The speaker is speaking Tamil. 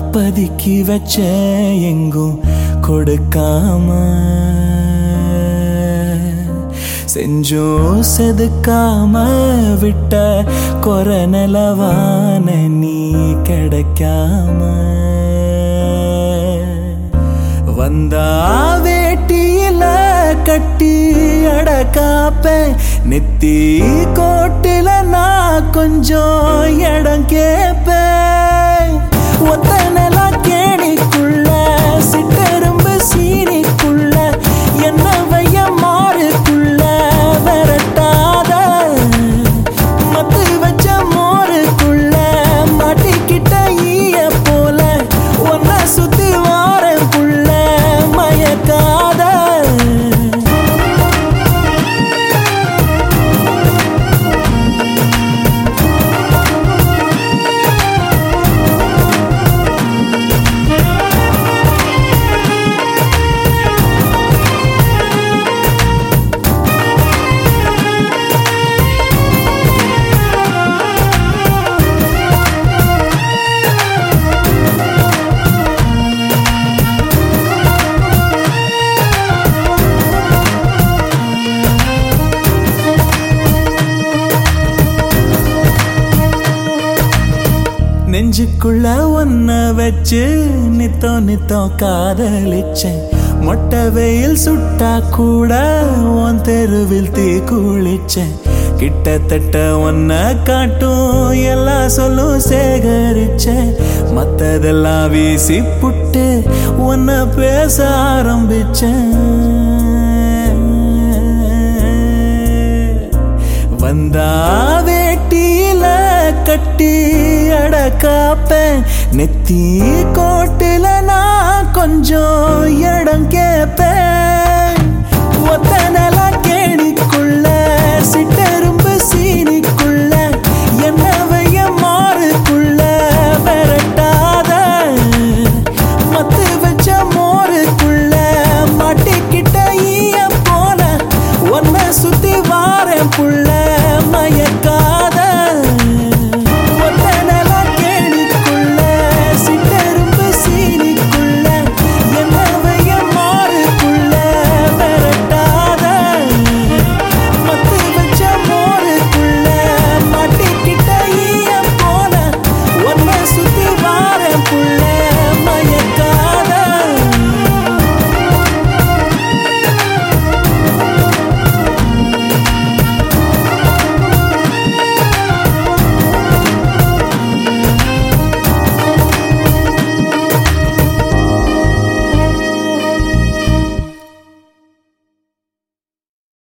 பதுக்கி வச்ச எங்கும் கொடுக்காம செஞ்சோம் செதுக்காம விட்ட கொர நிலவான நீ கிடைக்காம வந்தா வேட்டியில கட்டி அடக்காப்ப நெத்தி கோட்டில நான் கொஞ்சம் இடம் கேப்பேன் ஒத்த நில கேணிக்குள்ள சிட்டெரும்பு சீனிக்குள்ள என்ன வைய மாறுக்குள்ள விரட்டாத மத்து வச்ச மோருக்குள்ள மாட்டிக்கிட்ட ஈய போல ஒன்ன சுத்தி வாரேன் புள்ள மயக்காத நெஞ்சுக்குள்ள ஒன்ன வச்சு நித்தோ நித்தோ காதலிச்சேன் மொட்டை வெயில் சுட்டா கூட உன் தெருவில் தீ குளிச்சேன் கிட்டத்தட்ட ஒன்ன காட்டும் எல்லா சொல்லும் சேகரிச்சேன் மத்ததெல்லாம் வீசி புட்டு உன்ன பேச ஆரம்பிச்சேன் வந்தா வேட்டியில கட்டி அடக்காப்பேன் நெத்தி கோட்டில நான் கொஞ்சம் இடம் கேப்பேன் ஒத்த நில